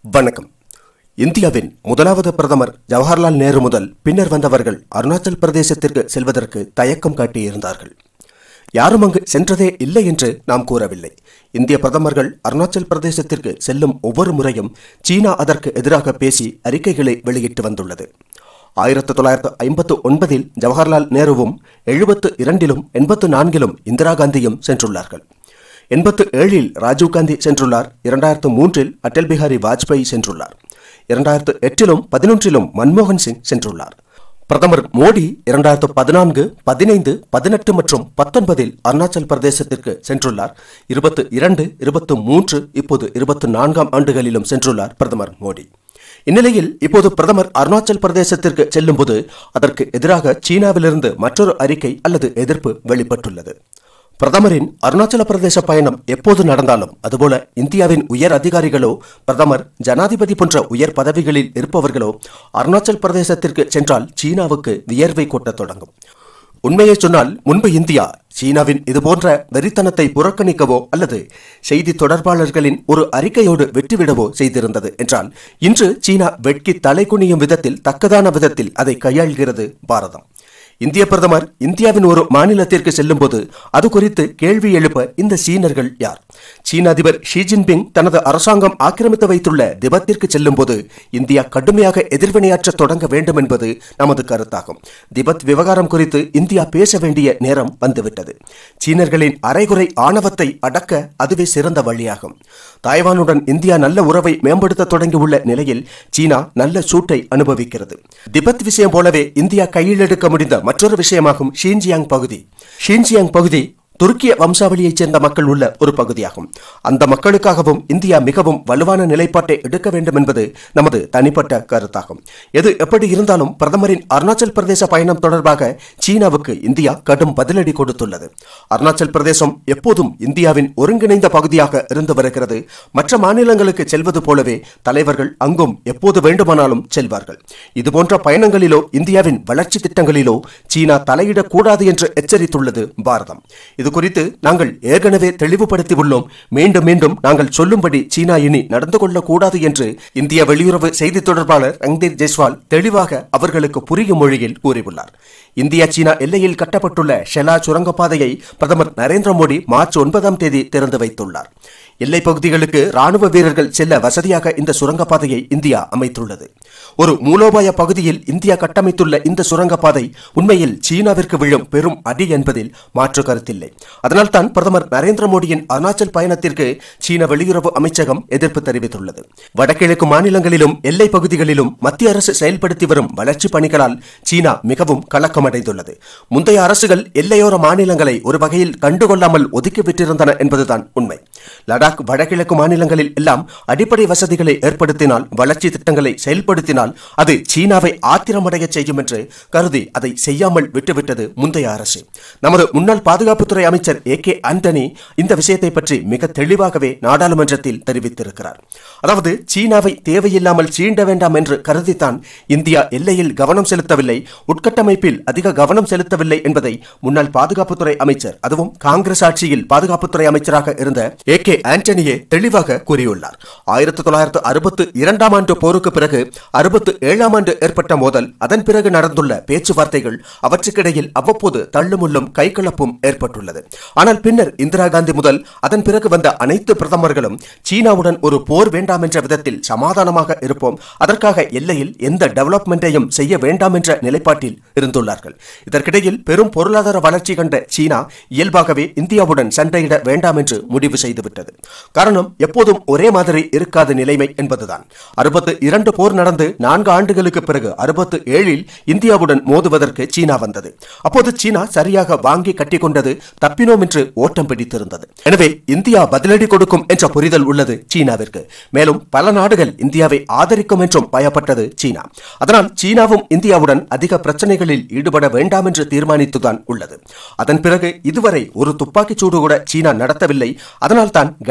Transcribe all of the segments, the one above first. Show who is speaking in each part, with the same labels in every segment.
Speaker 1: வணக்கம் இந்தியாவின் முதலாவது பிரதமர் ஜவஹர்லால் நேரு முதல் பின்னர் வந்தவர்கள் அருணாச்சல் பிரதேசத்திற்கு செல்வதற்கு தயக்கம் காட்டியிருந்தார்கள் யாரும் அங்கு சென்றதே இல்லை என்று நாம் கூறவில்லை இந்திய பிரதமர்கள் அருணாச்சல் பிரதேசத்திற்கு செல்லும் ஒவ்வொரு முறையும் சீனா அதற்கு எதிராக பேசி அறிக்கைகளை வெளியிட்டு வந்துள்ளது ஆயிரத்து தொள்ளாயிரத்து ஐம்பத்து ஒன்பதில் ஜவஹர்லால் நேருவும் எழுபத்து இரண்டிலும் எண்பத்து நான்கிலும் இந்திரா காந்தியும் சென்றுள்ளார்கள் எண்பத்து ஏழில் ராஜீவ்காந்தி சென்றுள்ளார் இரண்டாயிரத்து மூன்றில் அடல் பிஹாரி வாஜ்பாய் சென்றுள்ளார் இரண்டாயிரத்து எட்டிலும் பதினொன்றிலும் மன்மோகன் சிங் சென்றுள்ளார் பிரதமர் மோடி இரண்டாயிரத்து பதினான்கு பதினைந்து பதினெட்டு மற்றும் பத்தொன்பதில் அருணாச்சல் பிரதேசத்திற்கு சென்றுள்ளார் இருபத்து இரண்டு இருபத்து மூன்று இப்போது இருபத்து நான்காம் ஆண்டுகளிலும் சென்றுள்ளார் பிரதமர் மோடி இந்நிலையில் இப்போது பிரதமர் அருணாச்சல் பிரதேசத்திற்கு செல்லும்போது அதற்கு எதிராக சீனாவிலிருந்து மற்றொரு அறிக்கை அல்லது எதிர்ப்பு வெளிப்பட்டுள்ளது பிரதமரின் அருணாச்சல பிரதேச பயணம் எப்போது நடந்தாலும் அதுபோல இந்தியாவின் உயர் அதிகாரிகளோ பிரதமர் ஜனாதிபதி போன்ற உயர் பதவிகளில் இருப்பவர்களோ அருணாச்சல் பிரதேசத்திற்கு சென்றால் சீனாவுக்கு வியர்வை கொட்டத் தொடங்கும் உண்மையை சொன்னால் முன்பு இந்தியா சீனாவின் இதுபோன்ற வெறித்தனத்தை புறக்கணிக்கவோ அல்லது செய்தி தொடர்பாளர்களின் ஒரு அறிக்கையோடு வெற்றிவிடவோ செய்திருந்தது என்றால் இன்று சீனா வெட்கி தலைகுனியும் விதத்தில் தக்கதான விதத்தில் அதை கையாள்கிறது பாரதம் இந்திய பிரதமர் இந்தியாவின் ஒரு மாநிலத்திற்கு செல்லும்போது அது குறித்து கேள்வி எழுப்ப இந்த சீனர்கள் யார் சீன அதிபர் ஷி ஜின்பிங் தனது அரசாங்கம் ஆக்கிரமித்து வைத்துள்ள திபத்திற்கு செல்லும்போது இந்தியா கடுமையாக எதிர்வினையாற்ற தொடங்க வேண்டும் என்பது நமது கருத்தாகும் திபெத் விவகாரம் குறித்து இந்தியா பேச வேண்டிய நேரம் வந்துவிட்டது சீனர்களின் அரைகுறை ஆணவத்தை அடக்க அதுவே சிறந்த வழியாகும் தாய்வானுடன் இந்தியா நல்ல உறவை மேம்படுத்த தொடங்கியுள்ள நிலையில் சீனா நல்ல சூட்டை அனுபவிக்கிறது திபெத் விஷயம் போலவே இந்தியா கையில் எடுக்க முடிந்த மற்றொரு விஷயமாகும் ஷீன்ஜியாங் பகுதி ஷீன்ஜியாங் பகுதி துருக்கிய வம்சாவளியைச் சேர்ந்த மக்கள் உள்ள ஒரு பகுதியாகும் அந்த மக்களுக்காகவும் இந்தியா மிகவும் வலுவான நிலைப்பாட்டை எடுக்க வேண்டும் என்பது நமது தனிப்பட்ட கருத்தாகும் எது எப்படி இருந்தாலும் பிரதமரின் அருணாச்சல் பிரதேச பயணம் தொடர்பாக சீனாவுக்கு இந்தியா கடும் பதிலடி கொடுத்துள்ளது அருணாச்சல் பிரதேசம் எப்போதும் இந்தியாவின் ஒருங்கிணைந்த பகுதியாக இருந்து வருகிறது மற்ற மாநிலங்களுக்கு செல்வது போலவே தலைவர்கள் அங்கும் எப்போது வேண்டுமானாலும் செல்வார்கள் இதுபோன்ற பயணங்களிலோ இந்தியாவின் வளர்ச்சி திட்டங்களிலோ சீனா தலையிடக்கூடாது என்று எச்சரித்துள்ளது பாரதம் இது குறித்து நாங்கள் ஏற்கனவே தெளிவுபடுத்தியுள்ளோம் மீண்டும் மீண்டும் நாங்கள் சொல்லும்படி சீனா இனி நடந்து கொள்ளக்கூடாது என்று இந்திய வெளியுறவு செய்தி தொடர்பாளர் ரங்தீர் ஜெய்ஸ்வால் தெளிவாக அவர்களுக்கு புரியும் மொழியில் கூறியுள்ளார் இந்தியா சீனா எல்லையில் கட்டப்பட்டுள்ள ஷெலா சுரங்கப்பாதையை பிரதமர் நரேந்திர மோடி மார்ச் ஒன்பதாம் தேதி திறந்து வைத்துள்ளார் எல்லை பகுதிகளுக்கு ராணுவ வீரர்கள் செல்ல வசதியாக இந்த சுரங்கப்பாதையை இந்தியா அமைத்துள்ளது ஒரு மூலோபாய பகுதியில் இந்தியா கட்டமைத்துள்ள இந்த சுரங்கப்பாதை உண்மையில் சீனாவிற்கு விழும் பெரும் அடி என்பதில் மாற்று கருத்தில்லை அதனால் தான் பிரதமர் நரேந்திர மோடியின் அருணாச்சல் பயணத்திற்கு சீன வெளியுறவு அமைச்சகம் எதிர்ப்பு தெரிவித்துள்ளது வடகிழக்கு மாநிலங்களிலும் எல்லை பகுதிகளிலும் மத்திய அரசு செயல்படுத்தி வரும் வளர்ச்சி பணிகளால் சீனா மிகவும் கலக்கமடைந்துள்ளது முந்தைய அரசுகள் எல்லையோர மாநிலங்களை ஒரு வகையில் கண்டுகொள்ளாமல் ஒதுக்கிவிட்டிருந்தன என்பதுதான் உண்மை லடாக் வடகிழக்கு மாநிலங்களில் எல்லாம் அடிப்படை வசதிகளை ஏற்படுத்தினால் வளர்ச்சி திட்டங்களை செயல்படுத்தினால் அது சீனாவை ஆத்திரமடைய செய்யும் என்று கருதி அதை செய்யாமல் விட்டுவிட்டது முந்தைய அரசு நமது முன்னாள் பாதுகாப்புத்துறை அமைச்சர் ஏ கே ஆண்டனி இந்த விஷயத்தை பற்றி மிக தெளிவாகவே நாடாளுமன்றத்தில் தெரிவித்திருக்கிறார் அதாவது சீனாவை தேவையில்லாமல் சீண்ட வேண்டாம் என்று கருதித்தான் இந்தியா எல்லையில் கவனம் செலுத்தவில்லை உட்கட்டமைப்பில் அதிக கவனம் செலுத்தவில்லை என்பதை முன்னாள் பாதுகாப்புத்துறை அமைச்சர் அதுவும் காங்கிரஸ் ஆட்சியில் பாதுகாப்புத்துறை அமைச்சராக இருந்த ஏ கே ஆண்டனியே தெளிவாக கூறியுள்ளார் ஆயிரத்தி தொள்ளாயிரத்து அறுபத்து இரண்டாம் ஆண்டு போருக்கு பிறகு அறுபத்து ஏழாம் ஆண்டு ஏற்பட்ட மோதல் அதன் பிறகு நடந்துள்ள பேச்சுவார்த்தைகள் அவற்றுக்கிடையில் அவ்வப்போது தள்ளுமுள்ளும் கைகலப்பும் ஏற்பட்டுள்ளது ஆனால் பின்னர் இந்திரா காந்தி முதல் அதன் பிறகு வந்த அனைத்து பிரதமர்களும் சீனாவுடன் ஒரு போர் வேண்டாம் என்ற விதத்தில் சமாதானமாக இருப்போம் அதற்காக எல்லையில் எந்த டெவலப்மெண்ட்டையும் செய்ய வேண்டாம் என்ற நிலைப்பாட்டில் இருந்துள்ளார்கள் இதற்கிடையில் பெரும் பொருளாதார வளர்ச்சி கண்ட சீனா இயல்பாகவே இந்தியாவுடன் சண்டையிட வேண்டாம் என்று முடிவு செய்துவிட்டது காரணம் எப்போதும் ஒரே மாதிரி இருக்காத நிலைமை என்பதுதான் அறுபத்து இரண்டு போர் நடந்து நான்கு ஆண்டுகளுக்கு பிறகு அறுபத்து ஏழில் இந்தியாவுடன் மோதுவதற்கு சீனா வந்தது அப்போது சீனா சரியாக வாங்கி கட்டி கொண்டது தப்பினோம் என்று ஓட்டம் பிடித்திருந்தது எனவே இந்தியா பதிலடி கொடுக்கும் என்ற புரிதல் உள்ளது சீனாவிற்கு மேலும் பல நாடுகள் இந்தியாவை ஆதரிக்கும் என்றும் பயப்பட்டது சீனா அதனால் சீனாவும் இந்தியாவுடன் அதிக பிரச்சனைகளில் ஈடுபட வேண்டாம் என்று தீர்மானித்துதான் உள்ளது அதன் பிறகு இதுவரை ஒரு துப்பாக்கிச் சூடு கூட சீனா நடத்தவில்லை அதனால் தான்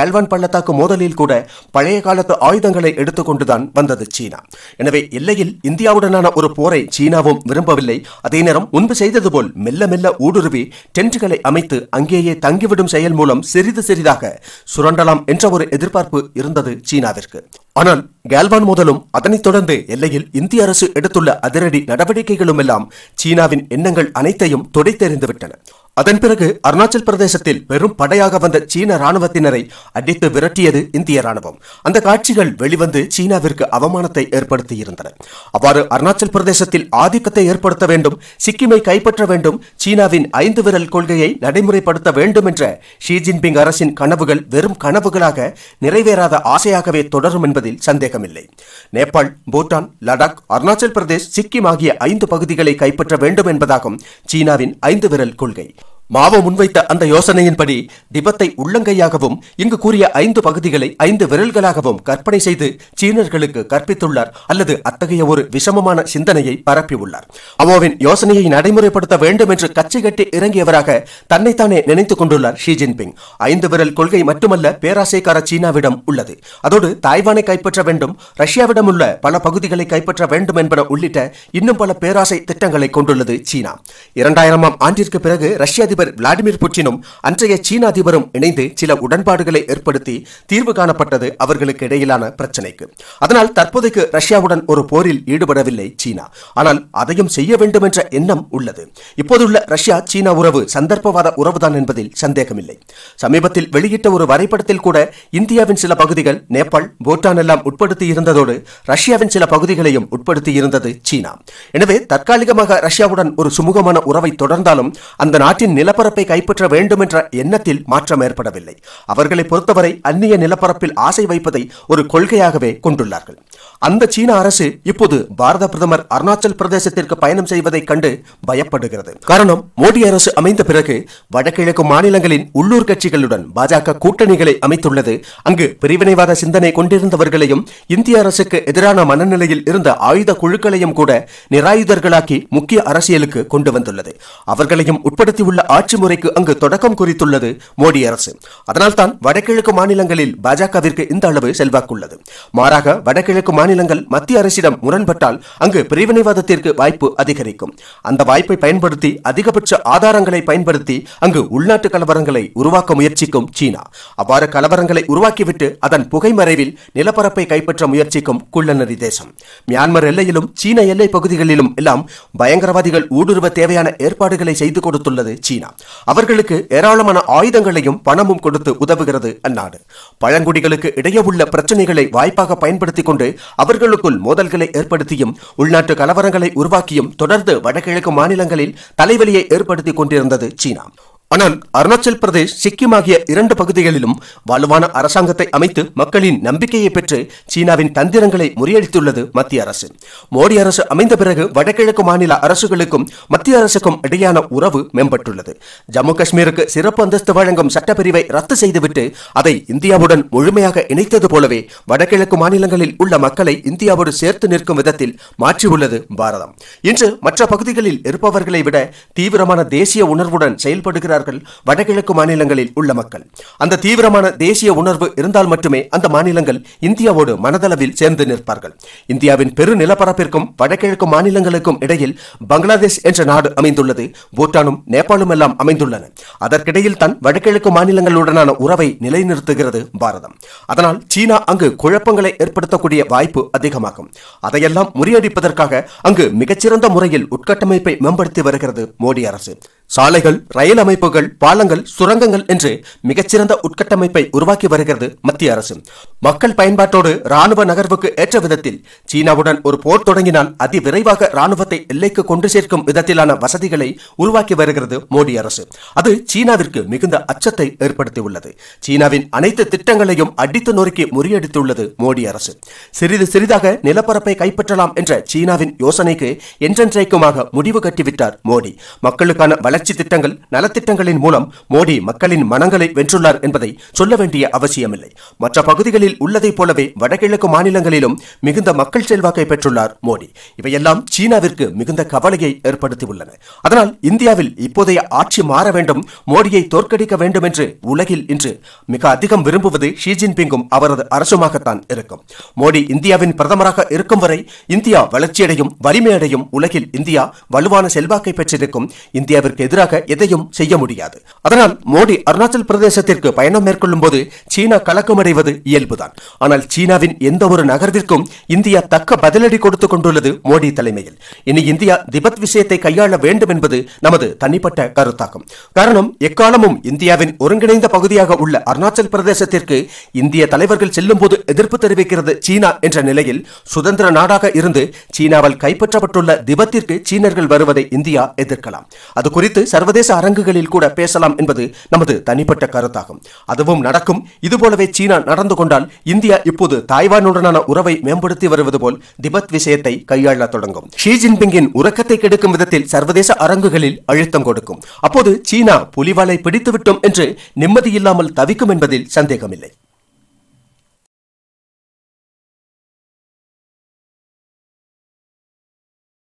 Speaker 1: கேல்வான் பள்ளத்தாக்கு மோதலில் கூட பழைய காலத்து ஆயுதங்களை எடுத்துக்கொண்டுதான் வந்தது சீனா எனவே எல்லையில் இந்தியாவுடனான ஒரு போரை சீனாவும் விரும்பவில்லை அதே நேரம் முன்பு செய்தது போல் மெல்ல மெல்ல ஊடுருவி டென்ட்டுகளை அமைத்து அங்கேயே தங்கிவிடும் செயல் மூலம் சிறிது சிறிதாக சுரண்டலாம் என்ற ஒரு எதிர்பார்ப்பு இருந்தது சீனாவிற்கு ஆனால் கேல்வான் மோதலும் அதனைத் தொடர்ந்து எல்லையில் இந்திய அரசு எடுத்துள்ள அதிரடி நடவடிக்கைகளும் எல்லாம் சீனாவின் எண்ணங்கள் அனைத்தையும் துடைத்தெறிந்துவிட்டன அதன் பிறகு அருணாச்சல் பிரதேசத்தில் பெரும் படையாக வந்த சீன ராணுவத்தினரை அடித்து விரட்டியது இந்திய ராணுவம் அந்த காட்சிகள் வெளிவந்து சீனாவிற்கு அவமானத்தை ஏற்படுத்தியிருந்தன அவ்வாறு அருணாச்சல் பிரதேசத்தில் ஆதிக்கத்தை ஏற்படுத்த வேண்டும் சிக்கிமை கைப்பற்ற வேண்டும் சீனாவின் ஐந்து விரல் கொள்கையை நடைமுறைப்படுத்த வேண்டும் என்ற ஷி ஜின்பிங் அரசின் கனவுகள் வெறும் கனவுகளாக நிறைவேறாத ஆசையாகவே தொடரும் என்பதில் சந்தேகமில்லை நேபாள் பூட்டான் லடாக் அருணாச்சல் பிரதேஷ் சிக்கிம் ஆகிய ஐந்து பகுதிகளை கைப்பற்ற வேண்டும் என்பதாகும் சீனாவின் ஐந்து விரல் கொள்கை மாவோ முன்வைத்த அந்த யோசனையின்படி திபத்தை உள்ளங்கையாகவும் இங்கு கூறிய ஐந்து பகுதிகளை ஐந்து விரல்களாகவும் கற்பனை செய்து சீனர்களுக்கு கற்பித்துள்ளார் அல்லது அத்தகைய ஒரு விஷமமான சிந்தனையை பரப்பியுள்ளார் அவோவின் யோசனையை நடைமுறைப்படுத்த வேண்டும் என்று கச்சை கட்டி இறங்கியவராக தன்னைத்தானே நினைத்துக் கொண்டுள்ளார் ஷி ஜின்பிங் ஐந்து விரல் கொள்கை மட்டுமல்ல பேராசைக்கார சீனாவிடம் உள்ளது அதோடு தாய்வானை கைப்பற்ற வேண்டும் ரஷ்யாவிடம் உள்ள பல பகுதிகளை கைப்பற்ற வேண்டும் என்பன உள்ளிட்ட இன்னும் பல பேராசை திட்டங்களை கொண்டுள்ளது சீனா இரண்டாயிரமாம் ஆண்டிற்கு பிறகு ரஷ்ய அதிபர் விளாடிமிர் புட்டினும் அன்றைய சீன அதிபரும் இணைந்து சில உடன்பாடுகளை ஏற்படுத்தி தீர்வு காணப்பட்டது அவர்களுக்கு இடையிலான பிரச்சனைக்கு அதனால் தற்போதைக்கு ரஷ்யாவுடன் ஒரு போரில் ஈடுபடவில்லை சீனா ஆனால் அதையும் செய்ய வேண்டும் என்ற எண்ணம் உள்ளது இப்போதுள்ள ரஷ்யா சீனா உறவு சந்தர்ப்பவாத உறவுதான் என்பதில் சந்தேகமில்லை சமீபத்தில் வெளியிட்ட ஒரு வரைபடத்தில் கூட இந்தியாவின் சில பகுதிகள் நேபாள் பூட்டான் எல்லாம் உட்படுத்தி இருந்ததோடு ரஷ்யாவின் சில பகுதிகளையும் உட்படுத்தி இருந்தது சீனா எனவே தற்காலிகமாக ரஷ்யாவுடன் ஒரு சுமூகமான உறவை தொடர்ந்தாலும் அந்த நாட்டின் நிலப்பரப்பை கைப்பற்ற வேண்டும் என்ற எண்ணத்தில் மாற்றம் ஏற்படவில்லை அவர்களை பொறுத்தவரை அந்நிய நிலப்பரப்பில் ஆசை வைப்பதை ஒரு கொள்கையாகவே கொண்டுள்ளார்கள் அந்த சீன அரசு இப்போது பாரத பிரதமர் அருணாச்சல் பிரதேசத்திற்கு பயணம் செய்வதைக் கண்டு பயப்படுகிறது காரணம் மோடி அரசு அமைந்த பிறகு வடகிழக்கு மாநிலங்களின் உள்ளூர் கட்சிகளுடன் பாஜக கூட்டணிகளை அமைத்துள்ளது அங்கு பிரிவினைவாத சிந்தனை கொண்டிருந்தவர்களையும் இந்திய அரசுக்கு எதிரான மனநிலையில் இருந்த ஆயுத குழுக்களையும் கூட நிராயுதர்களாக்கி முக்கிய அரசியலுக்கு கொண்டு வந்துள்ளது அவர்களையும் உட்படுத்தியுள்ள ஆட்சி முறைக்கு அங்கு தொடக்கம் குறித்துள்ளது மோடி அரசு அதனால்தான் வடகிழக்கு மாநிலங்களில் பாஜகவிற்கு இந்த அளவு செல்வாக்குள்ளது மாறாக வடகிழக்கு மாநிலங்கள் மத்திய அரசிடம் முரண்பட்டால் அங்கு பிரிவினைவாதத்திற்கு வாய்ப்பு அதிகரிக்கும் அந்த வாய்ப்பை பயன்படுத்தி அதிகபட்ச ஆதாரங்களை பயன்படுத்தி அங்கு உள்நாட்டு கலவரங்களை உருவாக்க முயற்சிக்கும் சீனா அவ்வாறு கலவரங்களை உருவாக்கிவிட்டு அதன் புகைமறைவில் நிலப்பரப்பை கைப்பற்ற முயற்சிக்கும் குள்ளநரி தேசம் மியான்மர் எல்லையிலும் சீன எல்லை பகுதிகளிலும் எல்லாம் பயங்கரவாதிகள் ஊடுருவ தேவையான ஏற்பாடுகளை செய்து கொடுத்துள்ளது சீனா அவர்களுக்கு ஏராளமான ஆயுதங்களையும் பணமும் கொடுத்து உதவுகிறது அந்நாடு பழங்குடிகளுக்கு இடையே உள்ள பிரச்சனைகளை வாய்ப்பாக பயன்படுத்திக் கொண்டு அவர்களுக்குள் மோதல்களை ஏற்படுத்தியும் உள்நாட்டு கலவரங்களை உருவாக்கியும் தொடர்ந்து வடகிழக்கு மாநிலங்களில் தலைவலியை ஏற்படுத்திக் கொண்டிருந்தது சீனா ஆனால் அருணாச்சல் பிரதேஷ் சிக்கிம் ஆகிய இரண்டு பகுதிகளிலும் வலுவான அரசாங்கத்தை அமைத்து மக்களின் நம்பிக்கையை பெற்று சீனாவின் தந்திரங்களை முறியடித்துள்ளது மத்திய அரசு மோடி அரசு அமைந்த பிறகு வடகிழக்கு மாநில அரசுகளுக்கும் மத்திய அரசுக்கும் இடையான உறவு மேம்பட்டுள்ளது ஜம்மு காஷ்மீருக்கு சிறப்பு அந்தஸ்து வழங்கும் சட்டப்பிரிவை ரத்து செய்துவிட்டு அதை இந்தியாவுடன் முழுமையாக இணைத்தது போலவே வடகிழக்கு மாநிலங்களில் உள்ள மக்களை இந்தியாவோடு சேர்த்து நிற்கும் விதத்தில் மாற்றியுள்ளது பாரதம் இன்று மற்ற பகுதிகளில் இருப்பவர்களை விட தீவிரமான தேசிய உணர்வுடன் செயல்படுகிறார்கள் வடகிழக்கு மாநிலங்களில் உள்ள மக்கள் அந்த தீவிரமான தேசிய உணர்வு இருந்தால் மட்டுமே அந்த மாநிலங்கள் இந்தியாவோடு மனதளவில் சேர்ந்து நிற்பார்கள் இந்தியாவின் பெரு நிலப்பரப்பிற்கும் வடகிழக்கு மாநிலங்களுக்கும் இடையில் பங்களாதேஷ் என்ற நாடு அமைந்துள்ளது பூட்டானும் நேபாளும் எல்லாம் அமைந்துள்ளன அதற்கிடையில் தான் வடகிழக்கு மாநிலங்களுடனான உறவை நிலைநிறுத்துகிறது பாரதம் அதனால் சீனா அங்கு குழப்பங்களை ஏற்படுத்தக்கூடிய வாய்ப்பு அதிகமாகும் அதையெல்லாம் முறியடிப்பதற்காக அங்கு மிகச்சிறந்த முறையில் உட்கட்டமைப்பை மேம்படுத்தி வருகிறது மோடி அரசு சாலைகள் ரயில் அமைப்புகள் பாலங்கள் சுரங்கங்கள் என்று மிகச்சிறந்த உட்கட்டமைப்பை உருவாக்கி வருகிறது மத்திய அரசு மக்கள் பயன்பாட்டோடு ராணுவ நகர்வுக்கு ஏற்ற விதத்தில் சீனாவுடன் ஒரு போர் தொடங்கினால் அதிவிரைவாக ராணுவத்தை எல்லைக்கு கொண்டு சேர்க்கும் விதத்திலான வசதிகளை உருவாக்கி வருகிறது மோடி அரசு அது சீனாவிற்கு மிகுந்த அச்சத்தை ஏற்படுத்தியுள்ளது சீனாவின் அனைத்து திட்டங்களையும் அடித்து நொறுக்கி முறியடித்துள்ளது மோடி அரசு சிறிது சிறிதாக நிலப்பரப்பை கைப்பற்றலாம் என்ற சீனாவின் யோசனைக்கு என்றென்றைக்குமாக முடிவு கட்டிவிட்டார் மோடி மக்களுக்கான வளர்ச்சி வளர்ச்சி திட்டங்கள் நலத்திட்டங்களின் மூலம் மோடி மக்களின் மனங்களை வென்றுள்ளார் என்பதை சொல்ல வேண்டிய அவசியமில்லை மற்ற பகுதிகளில் உள்ளதைப் போலவே வடகிழக்கு மாநிலங்களிலும் மிகுந்த மக்கள் செல்வாக்கை பெற்றுள்ளார் மோடி இவையெல்லாம் சீனாவிற்கு மிகுந்த கவலையை ஏற்படுத்தியுள்ளன அதனால் இந்தியாவில் இப்போதைய ஆட்சி மாற வேண்டும் மோடியை தோற்கடிக்க வேண்டும் என்று உலகில் இன்று மிக அதிகம் விரும்புவது ஷி ஜின்பிங்கும் அவரது அரசுமாகத்தான் இருக்கும் மோடி இந்தியாவின் பிரதமராக இருக்கும் வரை இந்தியா வளர்ச்சியடையும் வலிமையடையும் உலகில் இந்தியா வலுவான செல்வாக்கை பெற்றிருக்கும் இந்தியாவிற்கு எதிராக எதையும் செய்ய முடியாது அதனால் மோடி அருணாச்சல் பிரதேசத்திற்கு பயணம் மேற்கொள்ளும் போது சீனா கலக்கமடைவது இயல்புதான் ஆனால் சீனாவின் எந்த ஒரு நகர்விற்கும் இந்தியா தக்க பதிலடி கொடுத்துக் கொண்டுள்ளது மோடி தலைமையில் இனி இந்தியா திபெத் விஷயத்தை கையாள வேண்டும் என்பது நமது தனிப்பட்ட கருத்தாகும் காரணம் எக்காலமும் இந்தியாவின் ஒருங்கிணைந்த பகுதியாக உள்ள அருணாச்சல் பிரதேசத்திற்கு இந்திய தலைவர்கள் செல்லும் போது எதிர்ப்பு தெரிவிக்கிறது சீனா என்ற நிலையில் சுதந்திர நாடாக இருந்து சீனாவால் கைப்பற்றப்பட்டுள்ள திபெத்திற்கு சீனர்கள் வருவதை இந்தியா எதிர்க்கலாம் அது குறித்து சர்வதேச அரங்குகளில் கூட பேசலாம் என்பது நமது தனிப்பட்ட கருத்தாகும் அதுவும் நடக்கும் இதுபோலவே சீனா நடந்து கொண்டால் இந்தியா இப்போது தாய்வானுடனான உறவை மேம்படுத்தி வருவது போல் திபெத் விஷயத்தை கையாள தொடங்கும் ஷி ஜின்பிங்கின் உறக்கத்தை கெடுக்கும் விதத்தில் சர்வதேச அரங்குகளில் அழுத்தம் கொடுக்கும் அப்போது சீனா புலிவாலை பிடித்துவிட்டோம் என்று நிம்மதியில்லாமல் தவிக்கும் என்பதில் சந்தேகமில்லை